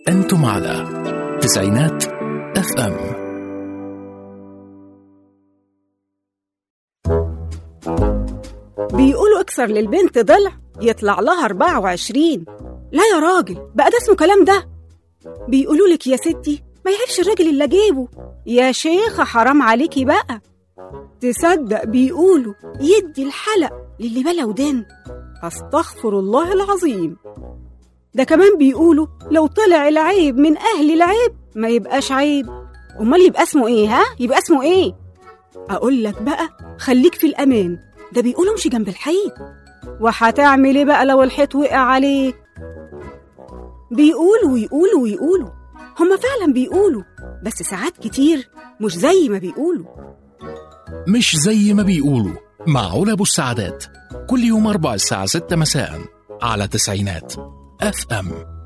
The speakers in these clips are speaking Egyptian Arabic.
أنتم على تسعينات اف ام بيقولوا اكسر للبنت ضلع يطلع لها 24 لا يا راجل بقى ده اسمه كلام ده بيقولوا لك يا ستي ما يعيبش الراجل اللي جيبه يا شيخة حرام عليكي بقى تصدق بيقولوا يدي الحلق للي بلا ودان استغفر الله العظيم ده كمان بيقولوا لو طلع العيب من اهل العيب ما يبقاش عيب امال يبقى اسمه ايه ها يبقى اسمه ايه اقول لك بقى خليك في الامان ده بيقولوا امشي جنب الحيط وهتعمل ايه بقى لو الحيط وقع عليك بيقولوا ويقولوا ويقولوا هما فعلا بيقولوا بس ساعات كتير مش زي ما بيقولوا مش زي ما بيقولوا مع علا أبو السعادات كل يوم أربع الساعة ستة مساء على تسعينات اف ام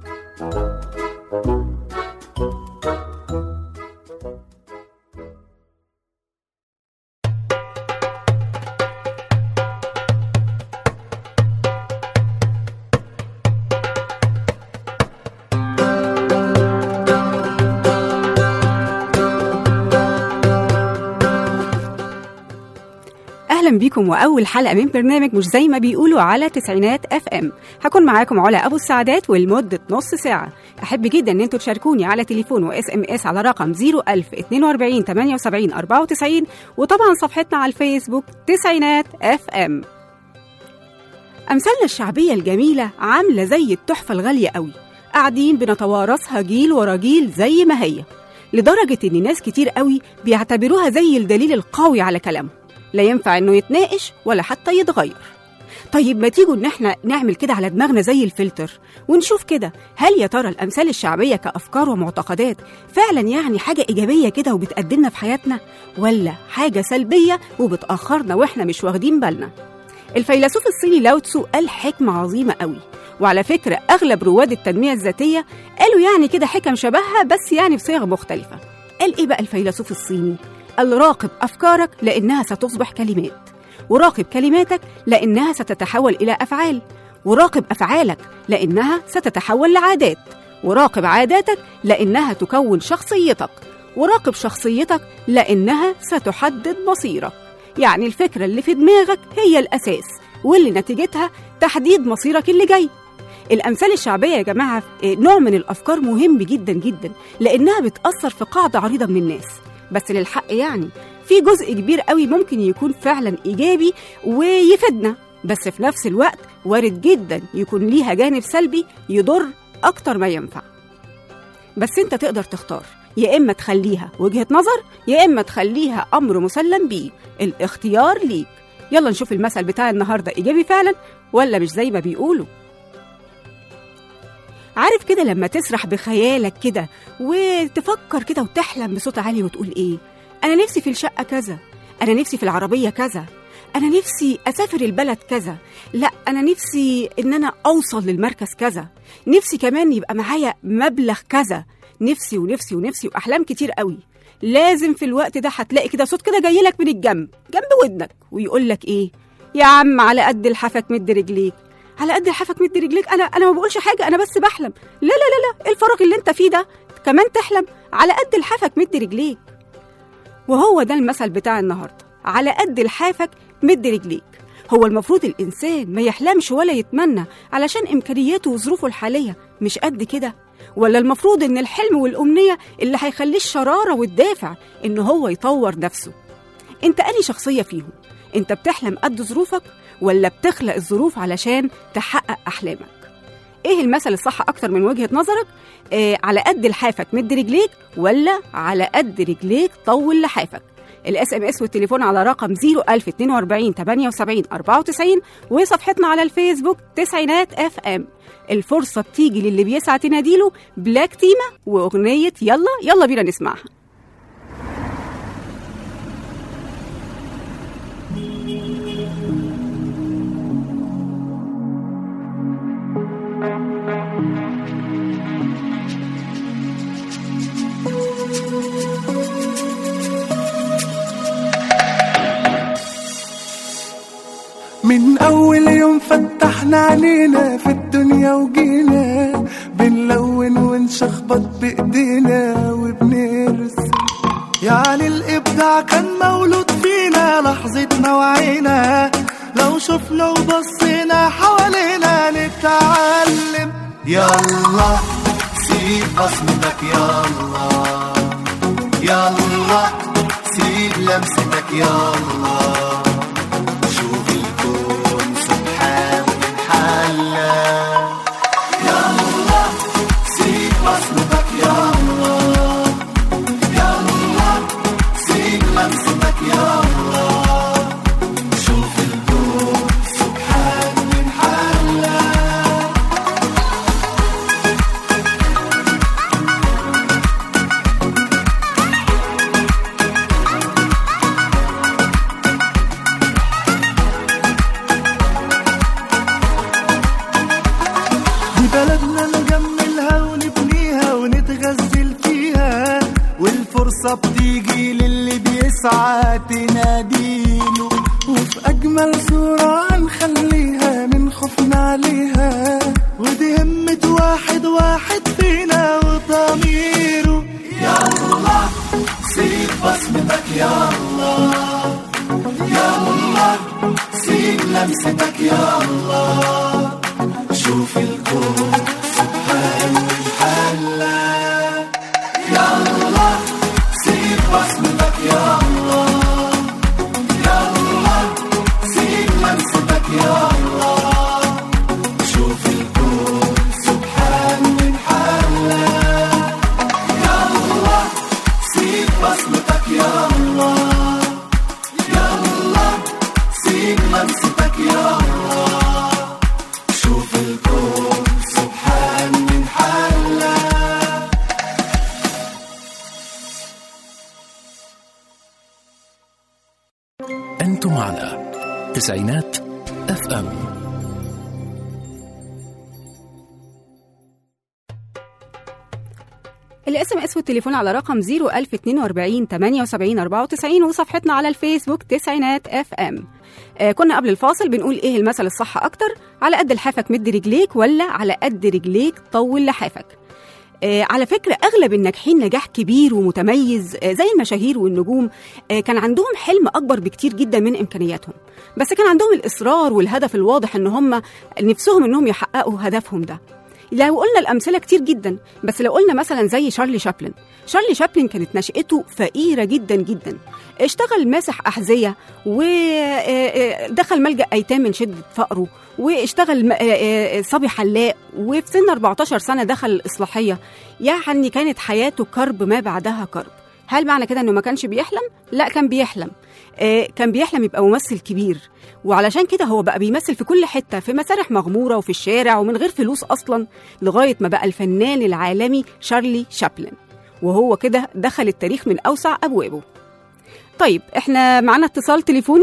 اهلا بيكم واول حلقه من برنامج مش زي ما بيقولوا على تسعينات اف ام هكون معاكم علا ابو السعادات ولمده نص ساعه احب جدا ان انتوا تشاركوني على تليفون واس ام اس على رقم 01042 78 94 وطبعا صفحتنا على الفيسبوك تسعينات اف ام امثالنا الشعبيه الجميله عامله زي التحفه الغاليه قوي قاعدين بنتوارثها جيل ورا جيل زي ما هي لدرجه ان ناس كتير قوي بيعتبروها زي الدليل القوي على كلامهم لا ينفع انه يتناقش ولا حتى يتغير طيب ما تيجوا ان احنا نعمل كده على دماغنا زي الفلتر ونشوف كده هل يا ترى الامثال الشعبيه كافكار ومعتقدات فعلا يعني حاجه ايجابيه كده وبتقدمنا في حياتنا ولا حاجه سلبيه وبتاخرنا واحنا مش واخدين بالنا الفيلسوف الصيني لاو تسو قال حكمه عظيمه قوي وعلى فكره اغلب رواد التنميه الذاتيه قالوا يعني كده حكم شبهها بس يعني بصيغ مختلفه قال ايه بقى الفيلسوف الصيني قال راقب أفكارك لأنها ستصبح كلمات وراقب كلماتك لأنها ستتحول إلى أفعال وراقب أفعالك لأنها ستتحول لعادات وراقب عاداتك لأنها تكون شخصيتك وراقب شخصيتك لأنها ستحدد مصيرك يعني الفكرة اللي في دماغك هي الأساس واللي نتيجتها تحديد مصيرك اللي جاي الأمثال الشعبية يا جماعة نوع من الأفكار مهم جدا جدا لأنها بتأثر في قاعدة عريضة من الناس بس للحق يعني في جزء كبير قوي ممكن يكون فعلا ايجابي ويفيدنا بس في نفس الوقت وارد جدا يكون ليها جانب سلبي يضر اكتر ما ينفع بس انت تقدر تختار يا اما تخليها وجهه نظر يا اما تخليها امر مسلم بيه الاختيار ليك يلا نشوف المثل بتاع النهارده ايجابي فعلا ولا مش زي ما بيقولوا عارف كده لما تسرح بخيالك كده وتفكر كده وتحلم بصوت عالي وتقول ايه انا نفسي في الشقه كذا انا نفسي في العربيه كذا انا نفسي اسافر البلد كذا لا انا نفسي ان انا اوصل للمركز كذا نفسي كمان يبقى معايا مبلغ كذا نفسي ونفسي ونفسي واحلام كتير قوي لازم في الوقت ده هتلاقي كده صوت كده جاي لك من الجنب جنب ودنك ويقول لك ايه يا عم على قد الحفك مد رجليك على قد لحافك مد رجليك انا انا ما بقولش حاجه انا بس بحلم لا لا لا لا ايه الفراغ اللي انت فيه ده كمان تحلم على قد لحافك مد رجليك وهو ده المثل بتاع النهارده على قد لحافك مد رجليك هو المفروض الانسان ما يحلمش ولا يتمنى علشان امكانياته وظروفه الحاليه مش قد كده ولا المفروض ان الحلم والامنيه اللي هيخليه الشراره والدافع ان هو يطور نفسه انت اني شخصيه فيهم انت بتحلم قد ظروفك ولا بتخلق الظروف علشان تحقق احلامك ايه المثل الصح اكتر من وجهه نظرك آه على قد لحافك مد رجليك ولا على قد رجليك طول لحافك الاس ام اس والتليفون على رقم 01042 78 94 وصفحتنا على الفيسبوك تسعينات اف ام الفرصه بتيجي للي بيسعى تناديله بلاك تيما واغنيه يلا يلا بينا نسمعها من أول يوم فتحنا علينا في الدنيا وجينا بنلون ونشخبط بنخبط بايدينا وبنرسم يعني الابداع كان مولود فينا لحظتنا وعينا لو شفنا وبصينا حوالينا نتعلم يلا سيب بصمتك يلا يلا سيب لمستك يلا شوف الكون سبحان من حلا يلا سيب بصمتك يلا يلا سيب لمستك يلا شوف الكون سبحان من حلا دي بلدنا نجملها ونبنيها ونتغزل فيها والفرصة بتيجي للي بيسعى تناديله وفي أجمل صورة هنخليها من خوفنا عليها ودي همة واحد واحد فينا وضميره يلا سيب بصمتك يلا يلا سيب لمستك يلا شوف الكون سبحان من حلا يلا سيب بصمتك يلا يلا سيب لمستك يلا شوف الكون سبحان من حلا يلا سيب بصمتك يلا يلا سيب لمستك يلا شوف الكون سبحان من حلا أنتم على تسعينات اف ام الاس ام اس والتليفون على رقم 01042 78 94 وصفحتنا على الفيسبوك تسعينات اف ام آه كنا قبل الفاصل بنقول ايه المثل الصح اكتر على قد لحافك مد رجليك ولا على قد رجليك طول لحافك آه على فكرة أغلب الناجحين نجاح كبير ومتميز آه زي المشاهير والنجوم آه كان عندهم حلم أكبر بكتير جدا من إمكانياتهم بس كان عندهم الإصرار والهدف الواضح إن هم نفسهم إنهم يحققوا هدفهم ده لو قلنا الأمثلة كتير جدا بس لو قلنا مثلا زي شارلي شابلن شارلي شابلن كانت نشأته فقيرة جدا جدا اشتغل ماسح أحذية ودخل ملجأ أيتام من شدة فقره واشتغل م- آه، آه، صبي حلاق وفي سن 14 سنة دخل الإصلاحية يعني كانت حياته كرب ما بعدها كرب هل معنى كده انه ما كانش بيحلم؟ لا كان بيحلم آه، كان بيحلم يبقى ممثل كبير وعلشان كده هو بقى بيمثل في كل حتة في مسارح مغمورة وفي الشارع ومن غير فلوس أصلا لغاية ما بقى الفنان العالمي شارلي شابلن وهو كده دخل التاريخ من أوسع أبوابه طيب احنا معانا اتصال تليفوني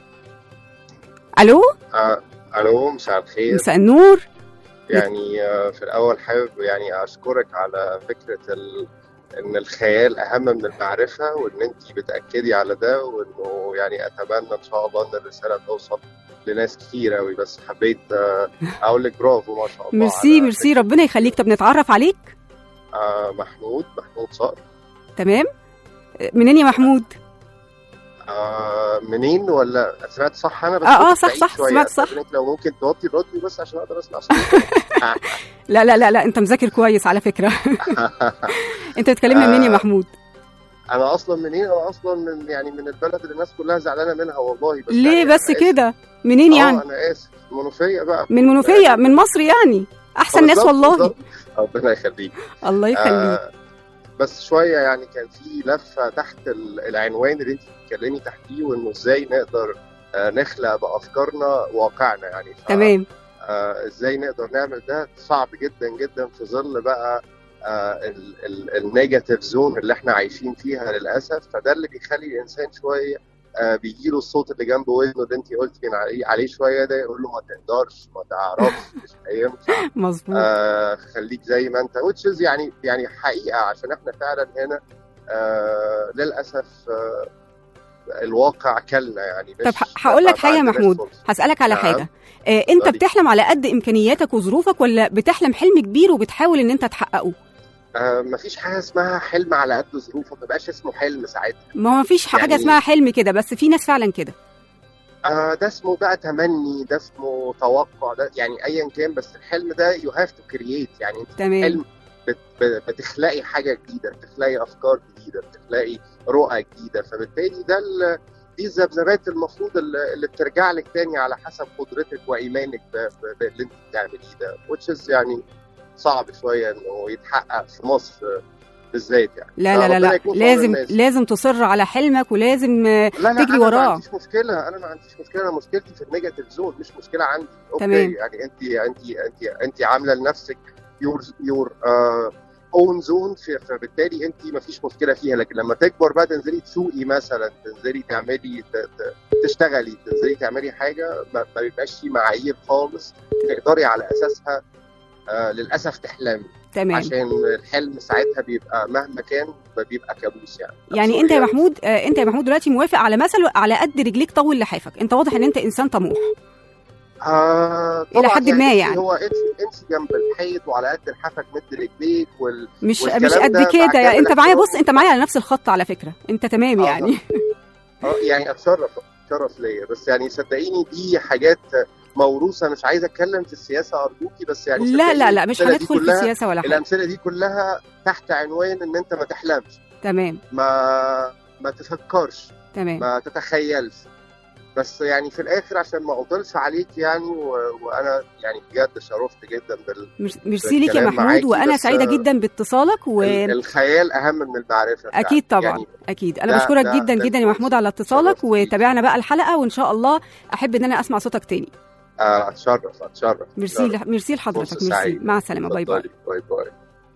الو آه، الو مساء الخير مساء النور يعني آه، في الاول حابب يعني اشكرك على فكره ال... ان الخيال اهم من المعرفه وان انت بتاكدي على ده وانه يعني اتمنى ان شاء الله ان الرساله توصل لناس كتير قوي بس حبيت آه، اقول لك برافو ما شاء الله ميرسي على ميرسي ربنا يخليك طب نتعرف عليك آه، محمود محمود صقر تمام منين يا محمود آه، منين ولا سمعت صح انا بس آه، آه، كنت صح، بعيد صح، شوية. سمعت صح. أستأذنك لو ممكن توطي الراديو بس عشان اقدر اسمع صوتك لا لا لا لا انت مذاكر كويس على فكرة انت بتكلمنا منين يا آه، محمود انا اصلا منين انا اصلا من يعني من البلد اللي الناس كلها زعلانه منها والله بس ليه يعني بس أنا آسف. كده منين يعني اه انا اسف منوفيه بقى من منوفية من مصر يعني احسن ناس بالظبط، والله بالظبط. ربنا يخليك الله يخليك آه بس شويه يعني كان في لفه تحت ال- العنوان اللي انت بتتكلمي تحتيه وانه ازاي نقدر آه نخلق بافكارنا واقعنا يعني ف- تمام آه ازاي نقدر نعمل ده صعب جدا جدا في ظل بقى آه النيجاتيف زون اللي احنا عايشين فيها للاسف فده اللي بيخلي الانسان شويه آه بيجيله الصوت اللي جنب ودنه اللي انت قلتي من عليه, عليه شويه ده يقول له ما تقدرش ما تعرفش مش هينفع مظبوط آه خليك زي ما انت which is يعني يعني حقيقه عشان احنا فعلا هنا آه للاسف آه الواقع كلنا يعني مش طب ه- هقول لك ما حاجه يا عندناش محمود فرصة. هسالك على نعم. حاجه آه انت اتفضلي. بتحلم على قد امكانياتك وظروفك ولا بتحلم حلم كبير وبتحاول ان انت تحققه آه مفيش حاجه اسمها حلم على قد ظروفه ما بقاش اسمه حلم ساعتها ما هو مفيش حاجه يعني- اسمها حلم كده بس في ناس فعلا كده آه ده اسمه بقى تمني ده اسمه توقع ده يعني ايا كان بس الحلم ده يو هاف تو كرييت يعني انت تمام حلم بت ب- بتخلقي حاجه جديده بتخلقي افكار جديده بتخلقي رؤى جديده فبالتالي ده ال- دي الذبذبات المفروض اللي اللي بترجع لك تاني على حسب قدرتك وايمانك ب- ب- باللي انت بتعمليه ده which is يعني صعب شويه انه يتحقق في مصر بالذات يعني لا لا لا, فربنا لا. يكون في عون لازم الناس. لازم تصر على حلمك ولازم آه، لا لا تجري أنا وراه. ما عنديش مشكله انا ما عنديش مشكله أنا مشكلتي في النيجاتيف زون مش مشكله عندي اوكي تمام. يعني انت انت انت انت عامله لنفسك يور يور اون زون فبالتالي انت ما فيش مشكله فيها لكن لما تكبر بقى تنزلي تسوقي مثلا تنزلي تعملي ت- ت- تشتغلي تنزلي تعملي حاجه ما ما بيبقاش في معايير خالص تقدري على اساسها آه للاسف تحلمي تمام عشان الحلم ساعتها بيبقى مهما كان بيبقى كابوس يعني يعني انت يا محمود آه، انت يا محمود دلوقتي موافق على مثل على قد رجليك طول لحافك انت واضح ان انت انسان طموح آه إلى طبعاً حد ما انت يعني. هو انت انت جنب الحيط وعلى قد الحفك مد رجليك وال... مش والكلام مش قد ده كده مع يعني كامل انت معايا بص احترامي. انت معايا على نفس الخط على فكره انت تمام آه، يعني آه يعني اتشرف اتشرف ليا بس يعني صدقيني دي حاجات موروثه مش عايز اتكلم في السياسه ارجوكي بس يعني لا صدقيني لا لا مش الأمثلة دي هندخل في كلها- السياسه ولا حاجه الامثله دي كلها تحت عنوان ان انت ما تحلمش تمام ما ما تفكرش تمام ما تتخيلش بس يعني في الاخر عشان ما اطولش عليك يعني و... وانا يعني بجد شرفت جدا بال... مش- ميرسي ليك يا الكلام محمود معاكي، وانا بس، سعيده آه، جدا باتصالك و ال- الخيال اهم من المعرفه فعلا. اكيد طبعا يعني اكيد انا ده- بشكرك ده- جدا ده جدا يا كويس. محمود على اتصالك شرفت بيك. وتابعنا بقى الحلقه وان شاء الله احب ان انا اسمع صوتك تاني آه، اتشرف اتشرف ميرسي أتشرف. لح- ميرسي لحضرتك فرصة ميرسي سعيدة. مع السلامه باي باي اتفضلي. باي باي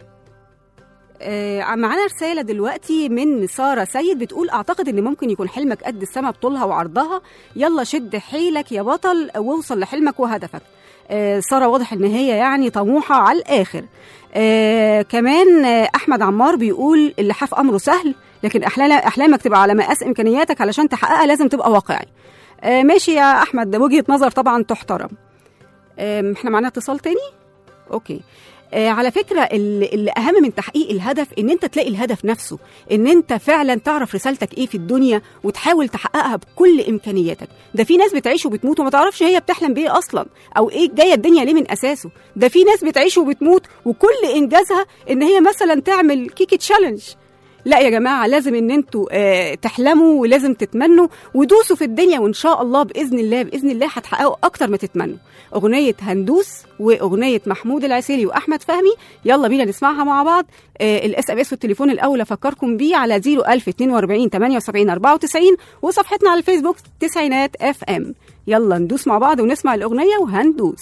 آه، معانا رسالة دلوقتي من سارة سيد بتقول أعتقد إن ممكن يكون حلمك قد السما بطولها وعرضها يلا شد حيلك يا بطل واوصل لحلمك وهدفك آه، سارة واضح إن هي يعني طموحة على الآخر آه، كمان آه، أحمد عمار بيقول اللحاف أمره سهل لكن أحلام- أحلامك تبقى على مقاس إمكانياتك علشان تحققها لازم تبقى واقعي آه، ماشي يا أحمد ده وجهة نظر طبعا تحترم آم، احنا معانا اتصال تاني اوكي آه على فكره اللي اللي اهم من تحقيق الهدف ان انت تلاقي الهدف نفسه ان انت فعلا تعرف رسالتك ايه في الدنيا وتحاول تحققها بكل امكانياتك ده في ناس بتعيش وبتموت وما تعرفش هي بتحلم بايه اصلا او ايه جايه الدنيا ليه من اساسه ده في ناس بتعيش وبتموت وكل انجازها ان هي مثلا تعمل كيكي تشالنج لا يا جماعه لازم ان انتوا آه تحلموا ولازم تتمنوا ودوسوا في الدنيا وان شاء الله باذن الله باذن الله هتحققوا اكتر ما تتمنوا اغنيه هندوس واغنيه محمود العسيلي واحمد فهمي يلا بينا نسمعها مع بعض آه الاس ام اس والتليفون الاول افكركم بيه على 01042 78 94 وصفحتنا على الفيسبوك تسعينات اف ام يلا ندوس مع بعض ونسمع الاغنيه وهندوس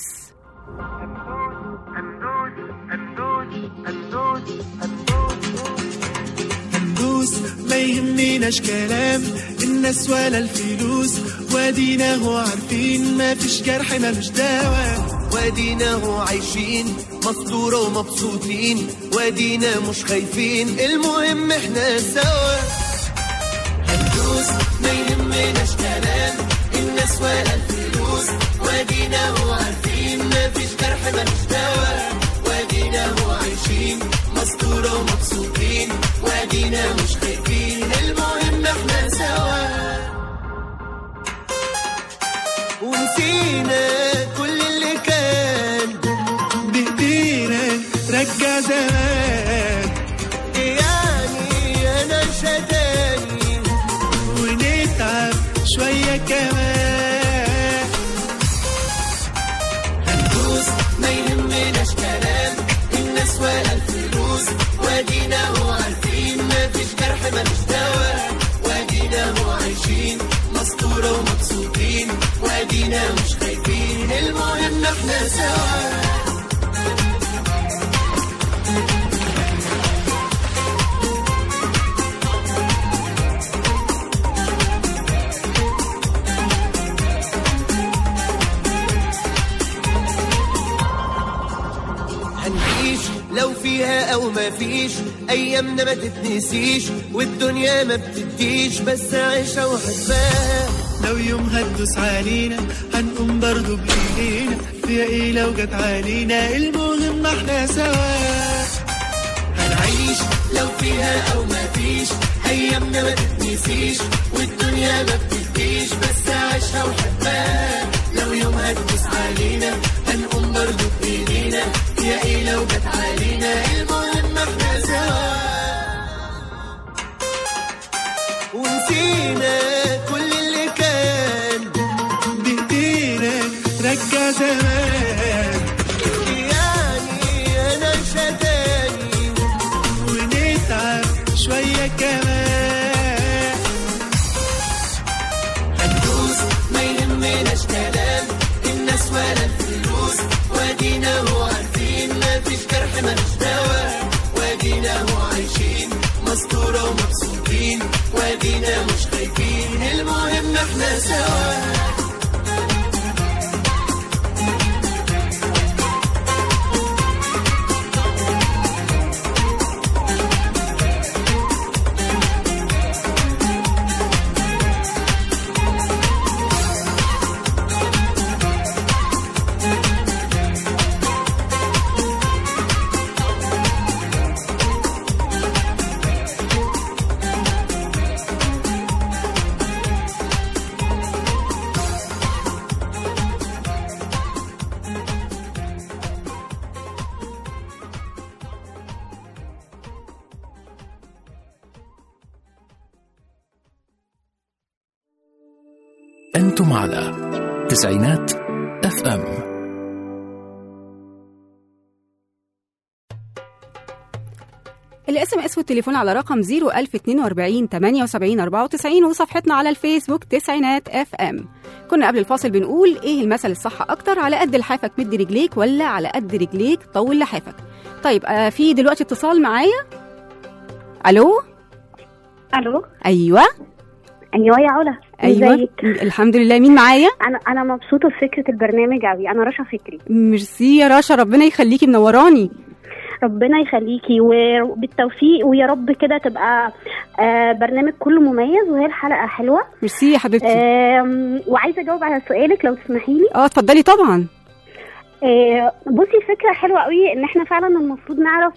هندوس ما يهمناش كلام الناس ولا الفلوس وادينا هو عارفين ما فيش جرح ملوش دواء وادينا هو عايشين مستورة ومبسوطين وادينا مش خايفين المهم احنا سوا هندوس ما يهمناش كلام الناس ولا الفلوس وادينا هو عارفين ما فيش جرح ملوش دواء وادينا هو عايشين مستورة ومبسوطين وادينا مش خايفين المهم احنا سوا ونسينا كل اللي كان بايدينا رجع زمان يعني انا شداني ونتعب شوية كمان هندوس ما يهمناش كلام الناس ولا الفلوس وادينا هو عارفين ما فيش جرح ملوش دواء وادينا هو عايشين مستورة ومبسوطين وادينا مش خايفين المهم احنا سوا هنعيش لو فيها او ما فيش ايامنا ما تتنسيش والدنيا ما بتديش بس عيشها وحبها لو يوم هتدوس علينا هنقوم برضو بايدينا فيها ايه لو جت علينا المهم احنا سوا هنعيش فيها او ما فيش ايامنا ما تتنسيش والدنيا ما بتديش بس عيشها وحبها لو يوم هتدوس علينا هنقوم برضو بايدينا يا ايه لو جت علينا المهم احنا سوا ونسينا كل اللي كان بايدينا رجع زمان يعني انا مش هتاني ونتعب شوية كمان هندوس ما يهمناش كلام الناس ولا الفلوس وادينا هو عارفين ما فيش جرح ملوش دواء وادينا هو عايشين مستورة ومبسوطين وادينا مش خايفين المهم احنا سوا أنتم على تسعينات اف ام الاس ام اس والتليفون على رقم 01042 78 94 وصفحتنا على الفيسبوك تسعينات اف ام كنا قبل الفاصل بنقول ايه المثل الصح اكتر على قد لحافك مد رجليك ولا على قد رجليك طول لحافك طيب آه في دلوقتي اتصال معايا الو الو ايوه ايوه يا علا ايوه ازيك الحمد لله مين معايا انا انا مبسوطه بفكره البرنامج قوي انا رشا فكري ميرسي يا رشا ربنا يخليكي منوراني ربنا يخليكي وبالتوفيق ويا رب كده تبقى آه برنامج كله مميز وهي الحلقه حلوه ميرسي يا حبيبتي آم، وعايزه اجاوب على سؤالك لو تسمحي لي اه اتفضلي طبعا آه، بصي فكره حلوه قوي ان احنا فعلا المفروض نعرف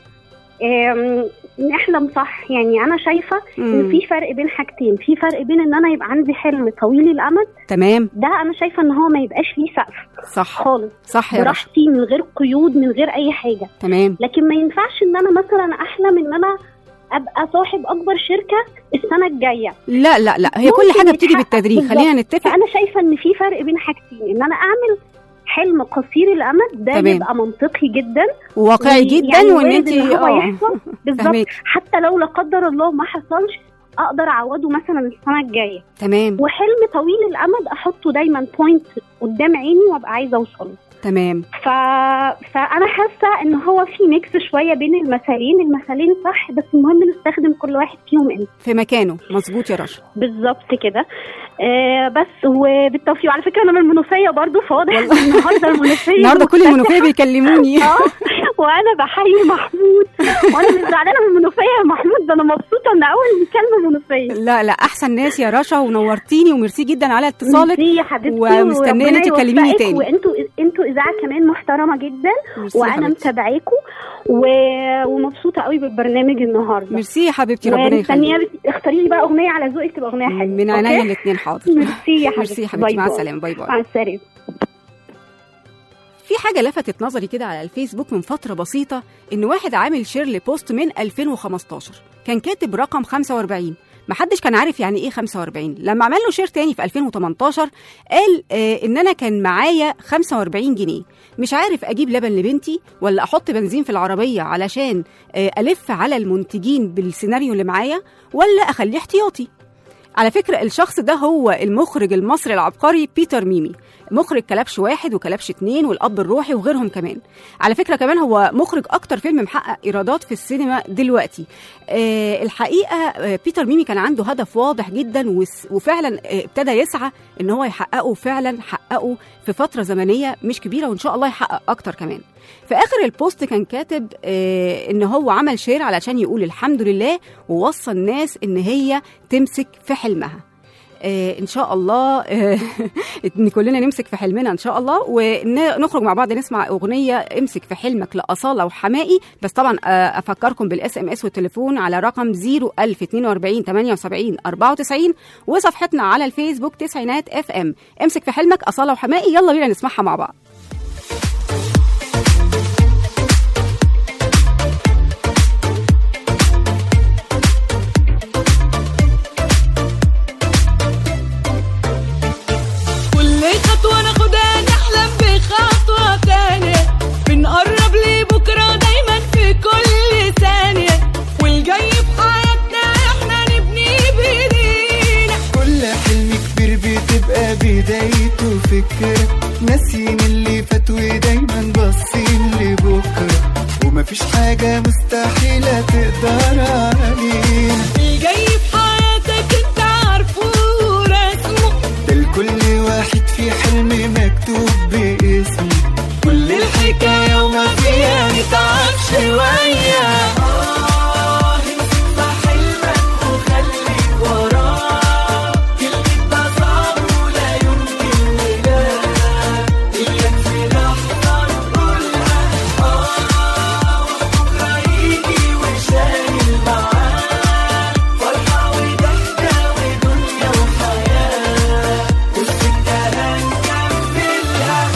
آم، نحلم صح يعني انا شايفه ان مم. في فرق بين حاجتين في فرق بين ان انا يبقى عندي حلم طويل الامد تمام ده انا شايفه ان هو ما يبقاش ليه سقف صح خالص صح يا رشا براحتي من غير قيود من غير اي حاجه تمام لكن ما ينفعش ان انا مثلا احلم ان انا ابقى صاحب اكبر شركه السنه الجايه لا لا لا هي كل ممكن حاجه بتيجي يتحقق بالتدريج بالظبط. خلينا نتفق فانا شايفه ان في فرق بين حاجتين ان انا اعمل حلم قصير الامد ده تمام. يبقى منطقي جدا وواقعي وي- جدا يعني وان وارد انت إن هو اه يحصل بالظبط فهمك حتى لو لا قدر الله ما حصلش اقدر اعوضه مثلا السنه الجايه تمام وحلم طويل الامد احطه دايما بوينت قدام عيني وابقى عايزه اوصله تمام ف... فانا حاسه ان هو في ميكس شويه بين المثلين المثلين صح بس المهم نستخدم كل واحد فيهم امتى في مكانه مظبوط يا رشا بالظبط كده آه بس وبالتوفيق وعلى فكره انا من المنوفيه برضو فواضح إن النهارده المنوفيه النهارده كل مفتتحة. المنوفيه بيكلموني اه وانا بحيي محمود وانا مش زعلانه من المنوفيه يا محمود ده انا مبسوطه ان اول مكالمه منوفيه لا لا احسن ناس يا رشا ونورتيني وميرسي جدا على اتصالك ميرسي يا حبيبتي ومستنية إن وربنا أنت تكلميني يوفقك، تاني. وانتوا انتوا اذاعه كمان محترمه جدا ميرسي يا وانا حبيبتي متابعاكم و... ومبسوطه قوي بالبرنامج النهارده ميرسي يا حبيبتي ربنا ومستنيه يخليك بت- اختاري لي بقى اغنيه على ذوقك تبقى اغنيه حلوه من أوكي؟ عينيا الاثنين حاضر ميرسي يا حبيبتي ميرسي يا حبيبتي باي مع باي. السلامه باي باي مع السلامه في حاجة لفتت نظري كده على الفيسبوك من فترة بسيطة إن واحد عامل شير لبوست من 2015 كان كاتب رقم 45 محدش كان عارف يعني ايه 45 لما عمل له شير تاني في 2018 قال آه ان انا كان معايا 45 جنيه مش عارف اجيب لبن لبنتي ولا احط بنزين في العربيه علشان آه الف على المنتجين بالسيناريو اللي معايا ولا اخليه احتياطي على فكرة الشخص ده هو المخرج المصري العبقري بيتر ميمي مخرج كلبش واحد وكلبش اتنين والأب الروحي وغيرهم كمان على فكرة كمان هو مخرج أكتر فيلم محقق إيرادات في السينما دلوقتي آه الحقيقة آه بيتر ميمي كان عنده هدف واضح جدا وس- وفعلا آه ابتدى يسعى إن هو يحققه فعلا حققه في فترة زمنية مش كبيرة وإن شاء الله يحقق أكتر كمان في آخر البوست كان كاتب آه إن هو عمل شير علشان يقول الحمد لله ووصى الناس إن هي تمسك في حلمها آه ان شاء الله آه ان كلنا نمسك في حلمنا ان شاء الله ونخرج مع بعض نسمع اغنيه امسك في حلمك لاصاله وحمائي بس طبعا آه افكركم بالاس ام اس والتليفون على رقم 01042 78 94 وصفحتنا على الفيسبوك تسعينات اف ام امسك في حلمك اصاله وحمائي يلا بينا نسمعها مع بعض كل خطوة ناخدها نحلم بخطوة تانية بنقرب لبكرة دايما في كل ثانية والجاي في حياتنا احنا نبني بايدينا كل حلم كبير بتبقى بدايته فكرة ناسيين اللي فات ودايما باصين لبكرة ومفيش حاجة مستحيلة تقدر علينا الجاي في حياتك انت عارفه ورسمه ده لكل واحد في حلم مكتوب باسمه كل الحكاية وما فيها نتعب شوية آه، امسك في حلمك وخليك وراه كلمة ده صعب ولا يمكن نجاح إياك في لحظة نقولها آه وبكرة يجي وشايل معاه فرحة وضحكة ودنيا وحياة والسكة هنكملها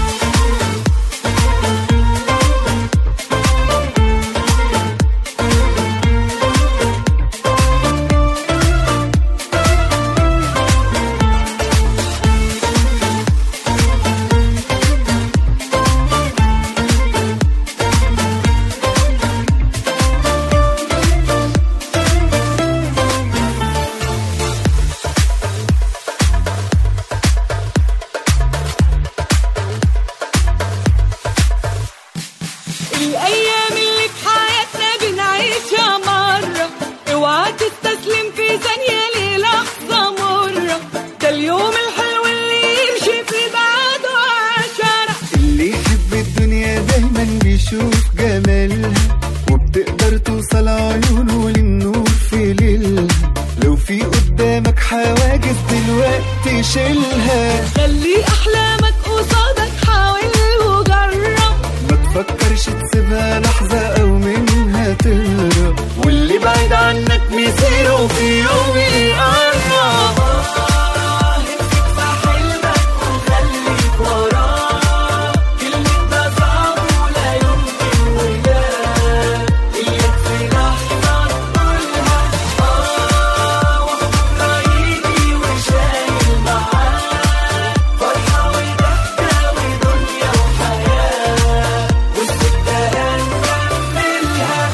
الأيام اللي في حياتنا بنعيشها مرة اوعى تستسلم في ثانية للحظة مرة ده اليوم الحلو اللي يمشي في بعده عشرة اللي يحب الدنيا دايما بيشوف جمالها وبتقدر توصل عيونه للنور في ليلها لو في قدامك حواجز دلوقتي شيلها خلي أحلامك قصادك حاول وجرب ما تفكرش تسيبها لحظة أو منها تهرب واللي بعيد عنك مصيره في يوم يقرب امسك في حلمك وخليك وراه كلمة ده صعب ولا يمكن ولا إياك في لحظة تقولها آه وبكرة يجي وشايل معاه فرحة وضحكة ودنيا وحياة والسكة هنكملها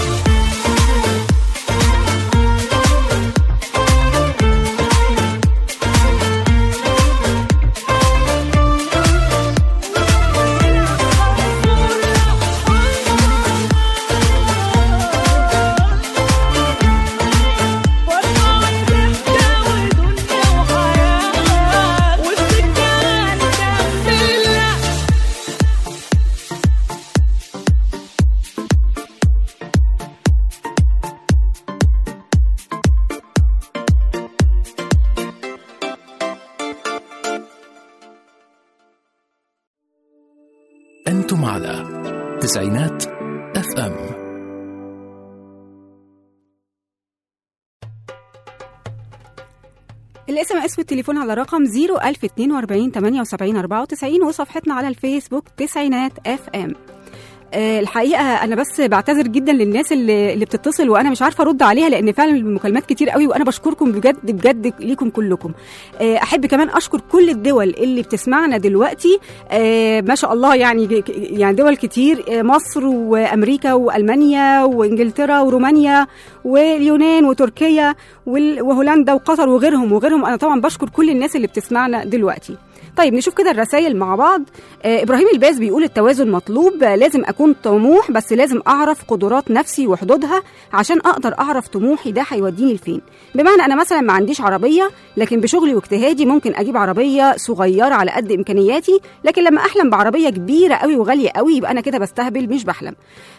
فرحة وضحكة ودنيا وحياة والسكة هنكملها أنتم على تسعينات اف ام الاس ام اس والتليفون على رقم 01042 78 94 وصفحتنا على الفيسبوك تسعينات اف ام آه، الحقيقه انا بس بعتذر جدا للناس اللي, اللي بتتصل وانا مش عارفه ارد عليها لان فعلا المكالمات كتير قوي وانا بشكركم بجد بجد ليكم كلكم آه، احب كمان اشكر كل الدول اللي بتسمعنا دلوقتي آه، ما شاء الله يعني ج- يعني دول كتير آه، مصر وامريكا والمانيا وانجلترا ورومانيا واليونان وتركيا وال- وهولندا وقطر وغيرهم وغيرهم انا طبعا بشكر كل الناس اللي بتسمعنا دلوقتي طيب نشوف كده الرسائل مع بعض آه ابراهيم الباز بيقول التوازن مطلوب آه لازم اكون طموح بس لازم اعرف قدرات نفسي وحدودها عشان اقدر اعرف طموحي ده هيوديني لفين بمعنى انا مثلا ما عنديش عربيه لكن بشغلي واجتهادي ممكن اجيب عربيه صغيره على قد امكانياتي لكن لما احلم بعربيه كبيره قوي وغاليه قوي يبقى انا كده بستهبل مش بحلم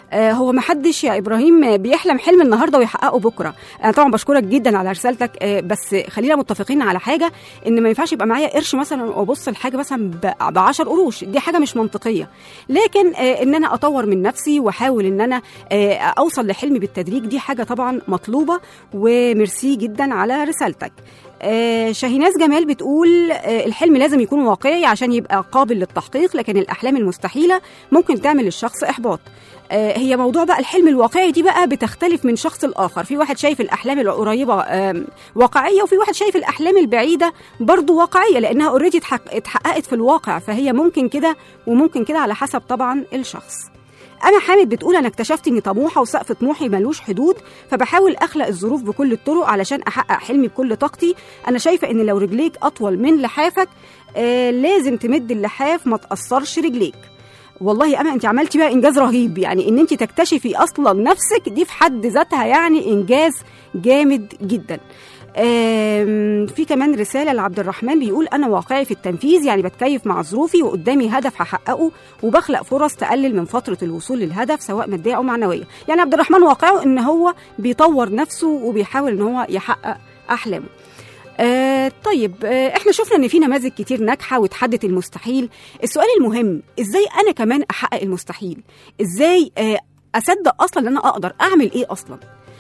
آه، هو ما حدش يا ابراهيم آه، بيحلم حلم النهارده ويحققه بكره انا طبعا بشكرك جدا على رسالتك آه، بس خلينا متفقين على حاجه ان ما ينفعش يبقى معايا قرش مثلا وابص لحاجه مثلا ب 10 قروش دي حاجه مش منطقيه لكن آه، ان انا اطور من نفسي واحاول ان انا آه، اوصل لحلمي بالتدريج دي حاجه طبعا مطلوبه وميرسي جدا على رسالتك آه، شاهيناز جمال بتقول آه، الحلم لازم يكون واقعي عشان يبقى قابل للتحقيق لكن الأحلام المستحيلة ممكن تعمل للشخص إحباط آه، هي موضوع بقى الحلم الواقعي دي بقى بتختلف من شخص لآخر في واحد شايف الأحلام القريبة آم، واقعية وفي واحد شايف الأحلام البعيدة برضو واقعية لأنها اوريدي اتحققت في الواقع فهي ممكن كده وممكن كده على حسب طبعا الشخص انا حامد بتقول انا اكتشفت اني طموحه وسقف طموحي ملوش حدود فبحاول اخلق الظروف بكل الطرق علشان احقق حلمي بكل طاقتي انا شايفه ان لو رجليك اطول من لحافك آه لازم تمد اللحاف ما تاثرش رجليك والله انا انت عملتي بقى انجاز رهيب يعني ان انت تكتشفي اصلا نفسك دي في حد ذاتها يعني انجاز جامد جدا آم، في كمان رسالة لعبد الرحمن بيقول أنا واقعي في التنفيذ يعني بتكيف مع ظروفي وقدامي هدف هحققه وبخلق فرص تقلل من فترة الوصول للهدف سواء مادية أو معنوية يعني عبد الرحمن واقعه إن هو بيطور نفسه وبيحاول إن هو يحقق أحلامه آه طيب آه احنا شفنا ان في نماذج كتير ناجحه وتحدت المستحيل السؤال المهم ازاي انا كمان احقق المستحيل ازاي آه اصدق اصلا ان انا اقدر اعمل ايه اصلا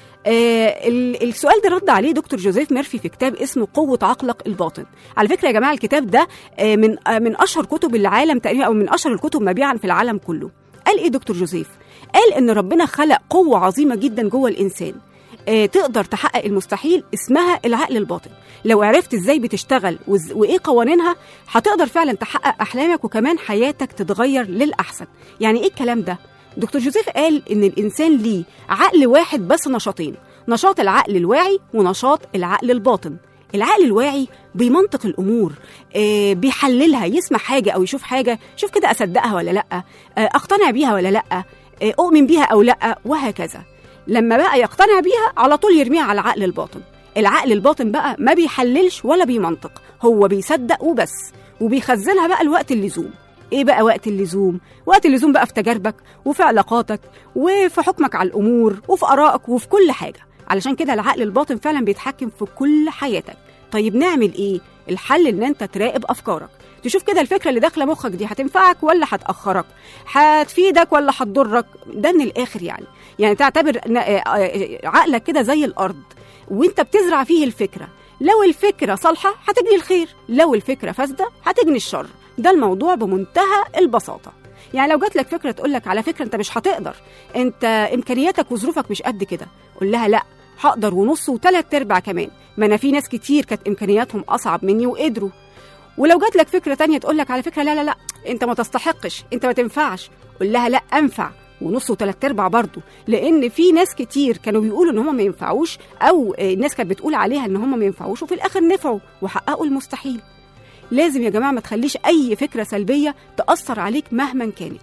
آه ال- السؤال ده رد عليه دكتور جوزيف ميرفي في كتاب اسمه قوة عقلك الباطن على فكرة يا جماعة الكتاب ده آه من آه من أشهر كتب العالم تقريبا أو من أشهر الكتب مبيعا في العالم كله قال إيه دكتور جوزيف قال إن ربنا خلق قوة عظيمة جدا جوه الإنسان آه، تقدر تحقق المستحيل اسمها العقل الباطن لو عرفت ازاي بتشتغل وز- وايه قوانينها هتقدر فعلا تحقق احلامك وكمان حياتك تتغير للاحسن يعني ايه الكلام ده دكتور جوزيف قال ان الانسان ليه عقل واحد بس نشاطين نشاط العقل الواعي ونشاط العقل الباطن العقل الواعي بيمنطق الامور آه بيحللها يسمع حاجه او يشوف حاجه شوف كده اصدقها ولا لا آه اقتنع بيها ولا لا آه اؤمن بيها او لا وهكذا لما بقى يقتنع بيها على طول يرميها على العقل الباطن العقل الباطن بقى ما بيحللش ولا بيمنطق هو بيصدق وبس وبيخزنها بقى لوقت اللزوم ايه بقى وقت اللزوم وقت اللزوم بقى في تجاربك وفي علاقاتك وفي حكمك على الامور وفي ارائك وفي كل حاجه علشان كده العقل الباطن فعلا بيتحكم في كل حياتك طيب نعمل ايه الحل ان انت تراقب افكارك تشوف كده الفكره اللي داخله مخك دي هتنفعك ولا هتاخرك هتفيدك ولا هتضرك ده من الاخر يعني يعني تعتبر ن- آه، آه، عقلك كده زي الارض وانت بتزرع فيه الفكره لو الفكره صالحه هتجني الخير لو الفكره فاسده هتجني الشر ده الموضوع بمنتهى البساطه يعني لو جات لك فكره تقول لك على فكره انت مش هتقدر انت امكانياتك وظروفك مش قد كده قول لها لا هقدر ونص وثلاث ارباع كمان ما انا في ناس كتير كانت امكانياتهم اصعب مني وقدروا ولو جات لك فكره تانية تقول لك على فكره لا لا لا انت ما تستحقش انت ما تنفعش قول لها لا انفع ونص وثلاث ارباع برضه لان في ناس كتير كانوا بيقولوا ان هم ما ينفعوش او آه، الناس كانت بتقول عليها ان هم ما ينفعوش وفي الاخر نفعوا وحققوا المستحيل لازم يا جماعه ما تخليش اي فكره سلبيه تاثر عليك مهما كانت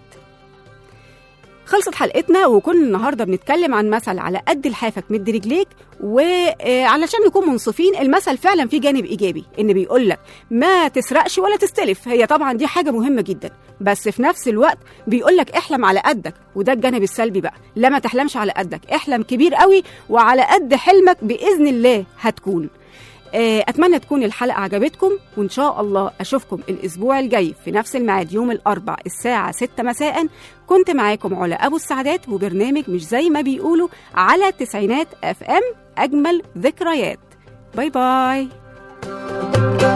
خلصت حلقتنا وكنا النهارده بنتكلم عن مثل على قد لحافك مد رجليك وعلشان نكون منصفين المثل فعلا فيه جانب ايجابي ان بيقول لك ما تسرقش ولا تستلف هي طبعا دي حاجه مهمه جدا بس في نفس الوقت بيقول لك احلم على قدك وده الجانب السلبي بقى لا ما تحلمش على قدك احلم كبير قوي وعلى قد حلمك باذن الله هتكون آه، اتمنى تكون الحلقه عجبتكم وان شاء الله اشوفكم الاسبوع الجاي في نفس الميعاد يوم الاربع الساعه 6 مساء كنت معاكم علا ابو السعدات وبرنامج مش زي ما بيقولوا على تسعينات اف ام اجمل ذكريات باي باي